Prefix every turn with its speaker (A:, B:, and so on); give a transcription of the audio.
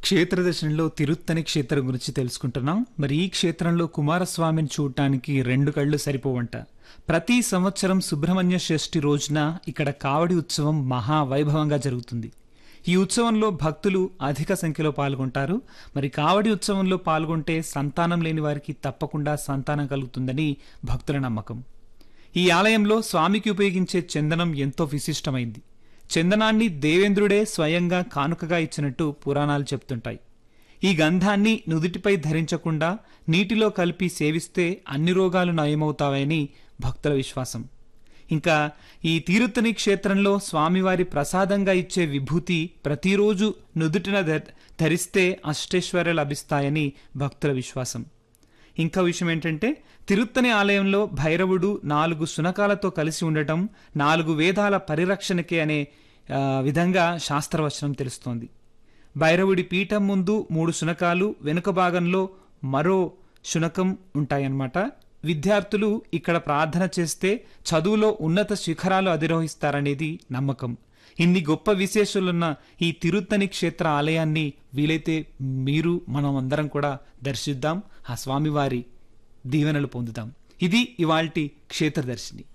A: క్షేత్ర దర్శనంలో తిరుత్తని క్షేత్రం గురించి తెలుసుకుంటున్నాం మరి ఈ క్షేత్రంలో కుమారస్వామిని చూడటానికి రెండు కళ్ళు సరిపోవంట ప్రతి సంవత్సరం సుబ్రహ్మణ్య షష్ఠి రోజున ఇక్కడ కావడి ఉత్సవం మహా వైభవంగా జరుగుతుంది ఈ ఉత్సవంలో భక్తులు అధిక సంఖ్యలో పాల్గొంటారు మరి కావడి ఉత్సవంలో పాల్గొంటే సంతానం లేని వారికి తప్పకుండా సంతానం కలుగుతుందని భక్తుల నమ్మకం ఈ ఆలయంలో స్వామికి ఉపయోగించే చందనం ఎంతో విశిష్టమైంది చందనాన్ని దేవేంద్రుడే స్వయంగా కానుకగా ఇచ్చినట్టు పురాణాలు చెప్తుంటాయి ఈ గంధాన్ని నుదుటిపై ధరించకుండా నీటిలో కలిపి సేవిస్తే అన్ని రోగాలు నయమవుతాయని భక్తుల విశ్వాసం ఇంకా ఈ తీరుత్తని క్షేత్రంలో స్వామివారి ప్రసాదంగా ఇచ్చే విభూతి ప్రతిరోజు నుదుటిన ధ- ధరిస్తే అష్టైశ్వర్యాలు లభిస్తాయని భక్తుల విశ్వాసం ఇంకా విషయం ఏంటంటే తిరుత్తని ఆలయంలో భైరవుడు నాలుగు శునకాలతో కలిసి ఉండటం నాలుగు వేదాల పరిరక్షణకే అనే ఆ, విధంగా శాస్త్రవచనం తెలుస్తోంది భైరవుడి పీఠం ముందు మూడు శునకాలు వెనుక భాగంలో మరో శునకం ఉంటాయన్నమాట విద్యార్థులు ఇక్కడ ప్రార్థన చేస్తే చదువులో ఉన్నత శిఖరాలు అధిరోహిస్తారనేది నమ్మకం ఇన్ని గొప్ప విశేషాలున్న ఈ తిరుత్తని క్షేత్ర ఆలయాన్ని వీలైతే మీరు మనం అందరం కూడా దర్శిద్దాం ఆ స్వామివారి దీవెనలు పొందుదాం ఇది ఇవాల్టి క్షేత్ర దర్శిని